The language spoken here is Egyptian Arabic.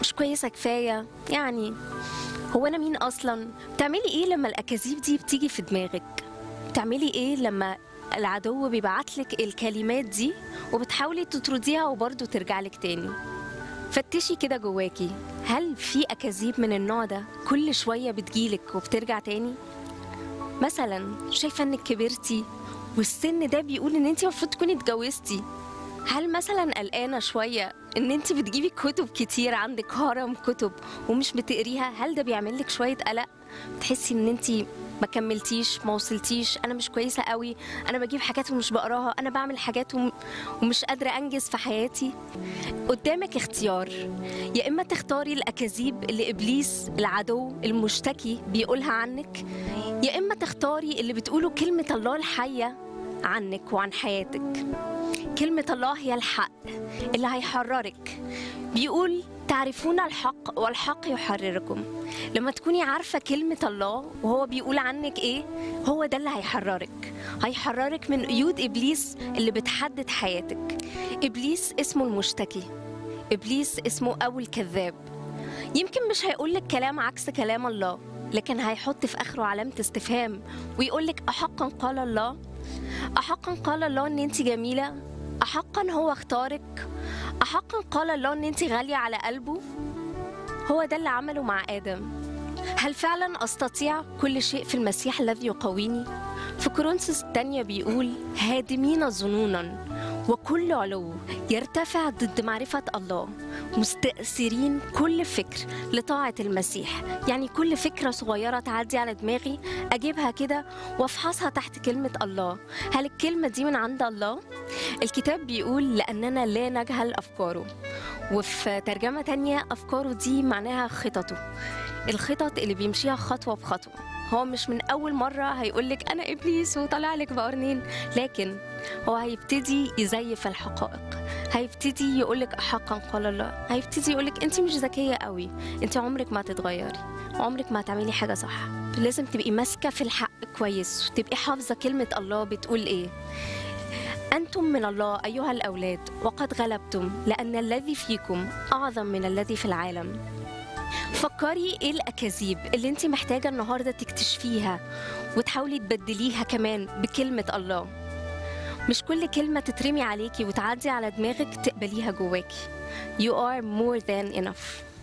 مش كويسة كفاية يعني هو أنا مين أصلا بتعملي إيه لما الأكاذيب دي بتيجي في دماغك بتعملي إيه لما العدو بيبعتلك الكلمات دي وبتحاولي تطرديها وبرضه ترجع لك تاني فتشي كده جواكي هل في أكاذيب من النوع ده كل شوية بتجيلك وبترجع تاني مثلا شايفة انك كبرتي والسن ده بيقول ان انت المفروض تكوني اتجوزتي هل مثلا قلقانة شوية ان انت بتجيبي كتب كتير عندك هرم كتب ومش بتقريها هل ده بيعمل لك شوية قلق بتحسي ان انت ما كملتيش ما وصلتيش انا مش كويسة قوي انا بجيب حاجات ومش بقراها انا بعمل حاجات وم... ومش قادرة انجز في حياتي قدامك اختيار يا اما تختاري الاكاذيب اللي ابليس العدو المشتكي بيقولها عنك يا اما تختاري اللي بتقوله كلمة الله الحية عنك وعن حياتك كلمة الله هي الحق اللي هيحررك بيقول تعرفون الحق والحق يحرركم لما تكوني عارفة كلمة الله وهو بيقول عنك ايه هو ده اللي هيحررك هيحررك من قيود إبليس اللي بتحدد حياتك إبليس اسمه المشتكي إبليس اسمه أبو الكذاب يمكن مش هيقولك كلام عكس كلام الله لكن هيحط في آخره علامة استفهام ويقولك أحقا قال الله أحقا قال الله إن أنت جميلة أحقا هو اختارك أحقا قال الله إن أنت غالية على قلبه هو ده اللي عمله مع آدم هل فعلا أستطيع كل شيء في المسيح الذي يقويني؟ في كورنثوس الثانية بيقول هادمين ظنونا وكل علو يرتفع ضد معرفة الله مستأثرين كل فكر لطاعة المسيح يعني كل فكرة صغيرة تعدي على دماغي أجيبها كده وأفحصها تحت كلمة الله هل الكلمة دي من عند الله؟ الكتاب بيقول لأننا لا نجهل أفكاره وفي ترجمة تانية أفكاره دي معناها خططه الخطط اللي بيمشيها خطوة بخطوة هو مش من أول مرة هيقولك أنا إبليس وطلع لك بقرنين لكن هو هيبتدي يزيف الحقائق هيبتدي يقولك حقا قال الله هيبتدي يقولك انت مش ذكية قوي انت عمرك ما هتتغيري عمرك ما هتعملي حاجة صح لازم تبقي ماسكة في الحق كويس وتبقي حافظة كلمة الله بتقول ايه أنتم من الله أيها الأولاد وقد غلبتم لأن الذي فيكم أعظم من الذي في العالم فكري ايه الاكاذيب اللي انت محتاجه النهارده تكتشفيها وتحاولي تبدليها كمان بكلمه الله مش كل كلمه تترمي عليكي وتعدي على دماغك تقبليها جواكي you are more than enough